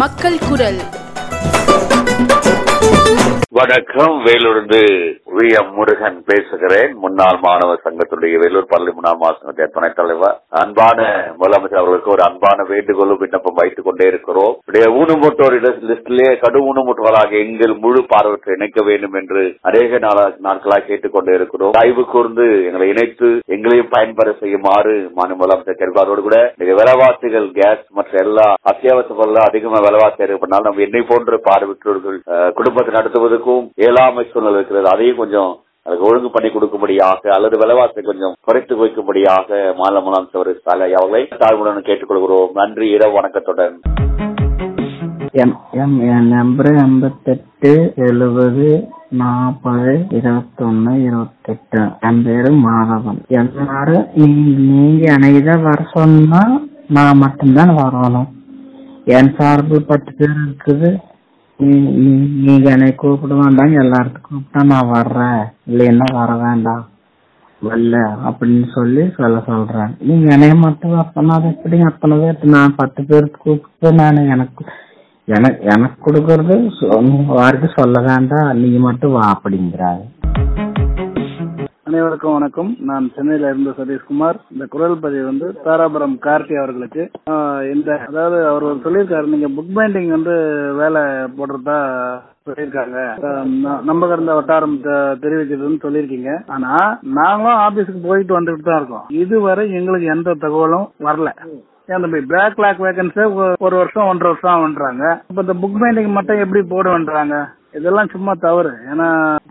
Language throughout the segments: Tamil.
மக்கள் குரல் வணக்கம் வேலூர்ந்து வி எம் முருகன் பேசுகிறேன் முன்னாள் மாணவர் சங்கத்துடைய வேலூர் பள்ளி முன்னாள் மாணவர் சங்கத்தின் துணைத் தலைவர் அன்பான முதலமைச்சர் அவர்களுக்கு ஒரு அன்பான வேண்டுகோளும் விண்ணப்பம் வைத்துக் கொண்டே இருக்கிறோம் இப்படியே ஊனமுட்டோர் லிஸ்டிலே கடு ஊனமுற்றவராக எங்கள் முழு பார்வையற்ற இணைக்க வேண்டும் என்று அநேக நாளா நாட்களாக கேட்டுக்கொண்டே இருக்கிறோம் ஆய்வு கூர்ந்து எங்களை இணைத்து எங்களையும் பயன்பெற செய்யுமாறு மாநில முதலமைச்சர் கேட்பார் அதோடு கூட இன்னைக்கு விலைவாசிகள் கேஸ் மற்ற எல்லா அத்தியாவசிய பொருள் அதிகமா விலைவாசி ஏற்பட்டால் நம்ம என்னை போன்ற பார்வையற்றோர்கள் அஹ், குடும்பத்தை நடத்துவதற்கும் இயலாமை சூழ்நிலை இருக்கிறது அதையும் கொஞ்சம் அதுக்கு ஒழுங்கு பண்ணி கொடுக்கும்படியாக அல்லது விலைவாசி கொஞ்சம் குறைத்து வைக்கும்படியாக மாநில முதலமைச்சர் ஸ்டாலின் அவர்களை தாழ்வுடன் கேட்டுக்கொள்கிறோம் நன்றி இரவு வணக்கத்துடன் எம் எம் என் நம்பர் எண்பத்தெட்டு எழுபது நாற்பது இருபத்தொன்னு இருபத்தெட்டு என் பேரு மாதவன் எல்லாரும் நீ- நீங்க அணைத வர சொன்னா நான் மட்டும்தான் வரணும் என் சார்பு பத்து பேர் இருக்குது நீ- நீ- நீங்க என்னை கூப்பிட வேண்டாம் எல்லாத்துக்கும் கூப்பிட்டா நான் வர்றேன் இல்லைன்னா வர வேண்டாம் வரல அப்படின்னு சொல்லி சொல்ல சொல்றேன் நீங்க என்னைய மட்டும் அப்பனா அது எப்படி அத்தனை பேர் நான் பத்து பேருக்கு கூப்பிட்டு நான் எனக்கு எனக்கு எனக்கு கொடுக்கறது யாருக்கும் சொல்ல வேண்டாம் நீ மட்டும் வா அப்படிங்கிறாரு அனைவருக்கும் வணக்கம் நான் சென்னையில இருந்து சதீஷ்குமார் இந்த குரல் பதிவு வந்து தாராபுரம் கார்த்தி அவர்களுக்கு ஆஹ் இந்த அதாவது அவர் ஒரு சொல்லியிருக்காரு நீங்க புக் பைண்டிங் வந்து வேலை போடுறதா சொல்லியிருக்காங்க ஆஹ் ந- நம்பகர்ந்த வட்டாரம் தெ- தெரிவிக்கிறதுன்னு சொல்லியிருக்கீங்க ஆனா நாங்களும் ஆபீஸுக்கு போயிட்டு வந்துட்டு தான் இருக்கோம் இதுவரை எங்களுக்கு எந்த தகவலும் வரல ஏன் தம்பி பிளாக் லாக் வேகன்சி ஒரு வருஷம் ஒன்றரை வருஷம் ஆகுன்றாங்க இப்ப இந்த புக் பைண்டிங் மட்டும் எப்படி போடுவேன்றாங்க இதெல்லாம் சும்மா தவறு ஏன்னா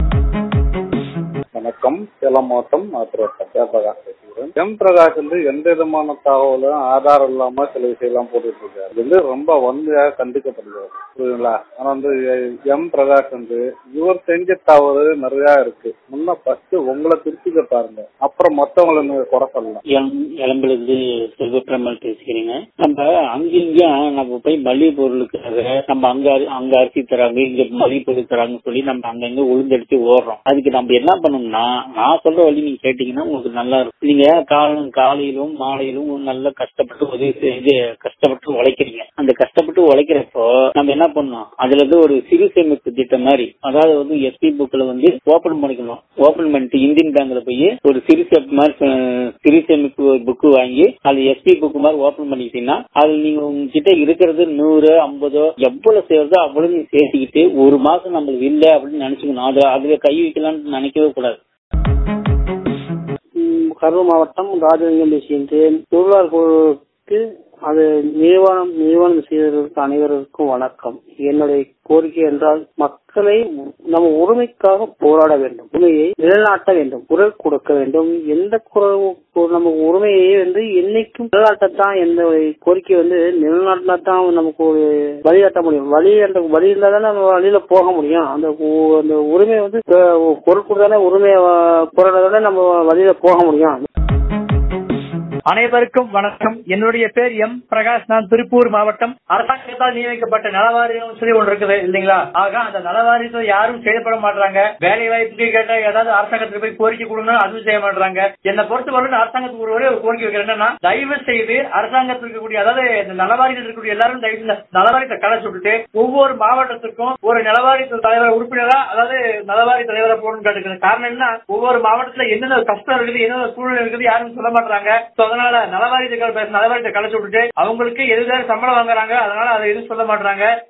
வணக்கம் சேலம் மாவட்டம் ஆத்திரோட்டம் ஜெயபிரகாஷ் பேசுகிறேன் எம் பிரகாஷ் வந்து எந்த விதமான தகவலும் ஆதாரம் இல்லாம சில விஷயம்லாம் போட்டுட்டு இருக்காரு இது வந்து ரொம்ப வன்மையாக கண்டிக்கப்படுகிறது புரியுதுங்களா ஆனா வந்து எம் பிரகாஷ் வந்து இவர் செஞ்ச தவறு நிறைய இருக்கு முன்ன ஃபர்ஸ்ட் உங்களை திருத்திக்க பாருங்க அப்புறம் மத்தவங்களை நீங்க குறை சொல்லலாம் இளம்பிலிருந்து செல்வப்பிரமல் பேசுகிறீங்க நம்ம அங்கேயும் நம்ம போய் மளிகை பொருளுக்காக நம்ம அங்க அங்க அரிசி தராங்க இங்க மளிகை பொருள் தராங்கன்னு சொல்லி நம்ம அங்கங்க உளுந்தடிச்சு ஓடுறோம் அதுக்கு நம்ம என்ன பண்ணணும்னா நான் சொல்ற வழி நீங்க கேட்டீங்கன்னா உங்களுக்கு நல்லா இருக்கும் நீங்க காலம் காலையிலும் மாலையிலும் நல்லா கஷ்டப்பட்டு உதவி செய்து கஷ்டப்பட்டு உழைக்கிறீங்க அந்த கஷ்டப்பட்டு உழைக்கிறப்போ நம்ம என்ன பண்ணணும் அதுல இருந்து ஒரு சிறு சேமிப்பு திட்டம் மாதிரி அதாவது வந்து எஸ்பி புக்ல வந்து ஓபன் பண்ணிக்கணும் ஓபன் பண்ணிட்டு இந்தியன் பேங்க்ல போய் ஒரு சிறு சேமிப்பு மாதிரி அஹ், சிறு சேமிப்பு புக்கு வாங்கி அது எஸ்பி புக் மாதிரி ஓபன் பண்ணிக்கிட்டீங்கன்னா அது நீங்க உங்ககிட்ட இருக்கிறது நூறு ஐம்பதோ எவ்வளவு செய்யறதோ அவ்வளவு நீங்க சேர்த்துக்கிட்டு ஒரு மாசம் நம்மளுக்கு இல்ல அப்படின்னு நினைச்சுக்கணும் அது அதுல கை வைக்கலாம்னு நினைக்கவே கூடாது கரூர் மாவட்டம் ராஜலிங்கம் பேசுகின்றேன் தொழிலாளர் குழுவுக்கு அது நிறுவனம் நிறுவனம் செய்தவர்களுக்கு அனைவருக்கும் வணக்கம் என்னுடைய கோரிக்கை என்றால் மக்களை நம்ம உரிமைக்காக போராட வேண்டும் உரிமையை நிலைநாட்ட வேண்டும் குரல் கொடுக்க வேண்டும் எந்த குரல் நம்ம உரிமையை வந்து என்னைக்கும் நிலைநாட்டத்தான் எந்த கோரிக்கை வந்து நிலைநாட்டினா தான் நமக்கு ஒரு வழிகாட்ட முடியும் வழி அந்த வழி இருந்தா தானே நம்ம வழியில போக முடியும் அந்த உ- அந்த உரிமை வந்து அஹ், குரல் கொடுத்தாலே உரிமையை போராடாதானே நம்ம வழியில போக முடியும் அனைவருக்கும் வணக்கம் என்னுடைய பேர் எம் பிரகாஷ் நான் திருப்பூர் மாவட்டம் அரசாங்கத்தால் நியமிக்கப்பட்ட நலவாரியம் சொல்லி ஒன்று இருக்குது இல்லைங்களா ஆக அந்த நலவாரியத்தில் யாரும் செயல்பட மாட்டாங்க வேலை வாய்ப்புக்கு கேட்டா ஏதாவது அரசாங்கத்துக்கு போய் கோரிக்கை கொடுங்க அதுவும் செய்ய மாட்டாங்க என்னை பொறுத்தவரை நான் அரசாங்கத்துக்கு ஒரு ஒரே ஒரு கோரிக்கை வைக்கிறேன் என்னன்னா தயவு செய்து அரசாங்கத்தில் இருக்கக்கூடிய அதாவது இந்த நலவாரியத்தில் இருக்கக்கூடிய எல்லாரும் தயவு செய்து நலவாரியத்தை கடை சுட்டுட்டு ஒவ்வொரு மாவட்டத்துக்கும் ஒரு நலவாரிய தலைவர் உறுப்பினரா அதாவது நலவாரிய தலைவரை போடணும்னு கேட்டுக்கிறது காரணம் என்ன ஒவ்வொரு மாவட்டத்துல என்னென்ன கஷ்டம் இருக்குது என்னென்ன சூழ்நிலை இருக்குது யாரும் சொல்ல மாட்டாங்க So, அதனால நலவாரியத்தை நலவாரியத்தை கலைச்சு விட்டுட்டு அவங்களுக்கு எதுதான் சம்பளம் வாங்குறாங்க அதனால அதை எதுவும் சொல்ல மாட்டாங்க